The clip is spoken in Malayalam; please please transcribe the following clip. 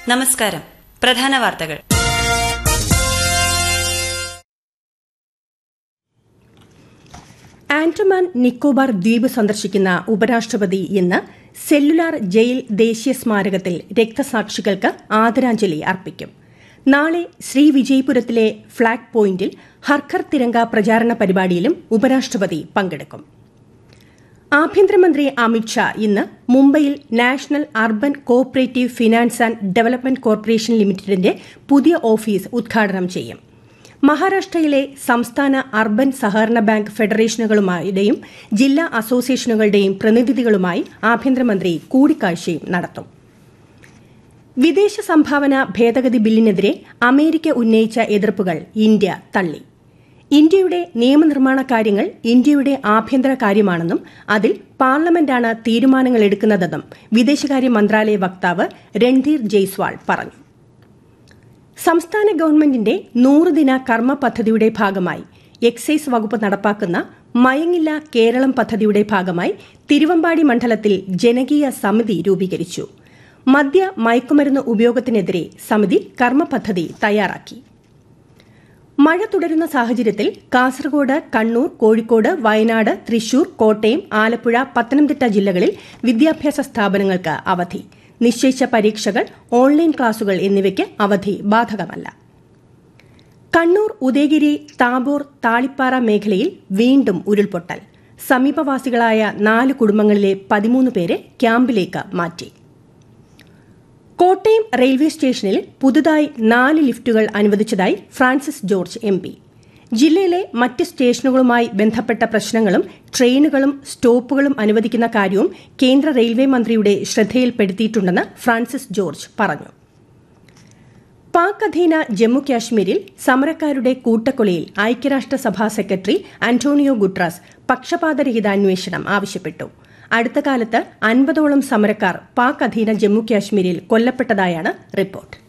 നമസ്കാരം പ്രധാന വാർത്തകൾ ആൻഡമാൻ നിക്കോബാർ ദ്വീപ് സന്ദർശിക്കുന്ന ഉപരാഷ്ട്രപതി ഇന്ന് സെല്ലുലാർ ജയിൽ ദേശീയ സ്മാരകത്തിൽ രക്തസാക്ഷികൾക്ക് ആദരാഞ്ജലി അർപ്പിക്കും നാളെ ശ്രീവിജയ്പുരത്തിലെ ഫ്ളാഗ് പോയിന്റിൽ ഹർഘർ തിരങ്ക പ്രചാരണ പരിപാടിയിലും ഉപരാഷ്ട്രപതി പങ്കെടുക്കും ആഭ്യന്തരമന്ത്രി അമിത്ഷാ ഇന്ന് മുംബൈയിൽ National Urban Cooperative Finance and Development Corporation ലിമിറ്റഡിന്റെ പുതിയ ഓഫീസ് ഉദ്ഘാടനം ചെയ്യും മഹാരാഷ്ട്രയിലെ സംസ്ഥാന അർബൻ സഹകരണ ബാങ്ക് ഫെഡറേഷനുകളുമായുടെയും ജില്ലാ അസോസിയേഷനുകളുടെയും പ്രതിനിധികളുമായി ആഭ്യന്തരമന്ത്രി കൂടിക്കാഴ്ചയും നടത്തും വിദേശ സംഭാവന ഭേദഗതി ബില്ലിനെതിരെ അമേരിക്ക ഉന്നയിച്ച എതിർപ്പുകൾ ഇന്ത്യ തള്ളി ഇന്ത്യയുടെ നിയമനിർമ്മാണ കാര്യങ്ങൾ ഇന്ത്യയുടെ ആഭ്യന്തര കാര്യമാണെന്നും അതിൽ പാർലമെന്റാണ് തീരുമാനങ്ങൾ എടുക്കുന്നതെന്നും വിദേശകാര്യ മന്ത്രാലയ വക്താവ് രൺധീർ ജയ്സ്വാൾ പറഞ്ഞു സംസ്ഥാന ഗവൺമെന്റിന്റെ നൂറുദിന കർമ്മ പദ്ധതിയുടെ ഭാഗമായി എക്സൈസ് വകുപ്പ് നടപ്പാക്കുന്ന മയങ്ങില്ല കേരളം പദ്ധതിയുടെ ഭാഗമായി തിരുവമ്പാടി മണ്ഡലത്തിൽ ജനകീയ സമിതി രൂപീകരിച്ചു മദ്യ മയക്കുമരുന്ന് ഉപയോഗത്തിനെതിരെ സമിതി കർമ്മ പദ്ധതി തയ്യാറാക്കി മഴ തുടരുന്ന സാഹചര്യത്തിൽ കാസർഗോഡ് കണ്ണൂർ കോഴിക്കോട് വയനാട് തൃശൂർ കോട്ടയം ആലപ്പുഴ പത്തനംതിട്ട ജില്ലകളിൽ വിദ്യാഭ്യാസ സ്ഥാപനങ്ങൾക്ക് അവധി നിശ്ചയിച്ച പരീക്ഷകൾ ഓൺലൈൻ ക്ലാസുകൾ എന്നിവയ്ക്ക് അവധി ബാധകമല്ല കണ്ണൂർ ഉദയഗിരി താബോർ താളിപ്പാറ മേഖലയിൽ വീണ്ടും ഉരുൾപൊട്ടൽ സമീപവാസികളായ നാല് കുടുംബങ്ങളിലെ പതിമൂന്ന് പേരെ ക്യാമ്പിലേക്ക് മാറ്റി കോട്ടയം റെയിൽവേ സ്റ്റേഷനിൽ പുതുതായി നാല് ലിഫ്റ്റുകൾ അനുവദിച്ചതായി ഫ്രാൻസിസ് ജോർജ് എം പി ജില്ലയിലെ മറ്റ് സ്റ്റേഷനുകളുമായി ബന്ധപ്പെട്ട പ്രശ്നങ്ങളും ട്രെയിനുകളും സ്റ്റോപ്പുകളും അനുവദിക്കുന്ന കാര്യവും കേന്ദ്ര റെയിൽവേ മന്ത്രിയുടെ ശ്രദ്ധയിൽപ്പെടുത്തിയിട്ടുണ്ടെന്ന് ഫ്രാൻസിസ് ജോർജ് പറഞ്ഞു പാക് അധീന ജമ്മു കാശ്മീരിൽ സമരക്കാരുടെ കൂട്ടക്കൊലയിൽ ഐക്യരാഷ്ട്രസഭാ സെക്രട്ടറി അന്റോണിയോ ഗുട്രാസ് പക്ഷപാതരഹിത അന്വേഷണം ആവശ്യപ്പെട്ടു അടുത്ത കാലത്ത് അൻപതോളം സമരക്കാർ പാക് അധീന ജമ്മു കാശ്മീരിൽ കൊല്ലപ്പെട്ടതായാണ് റിപ്പോർട്ട്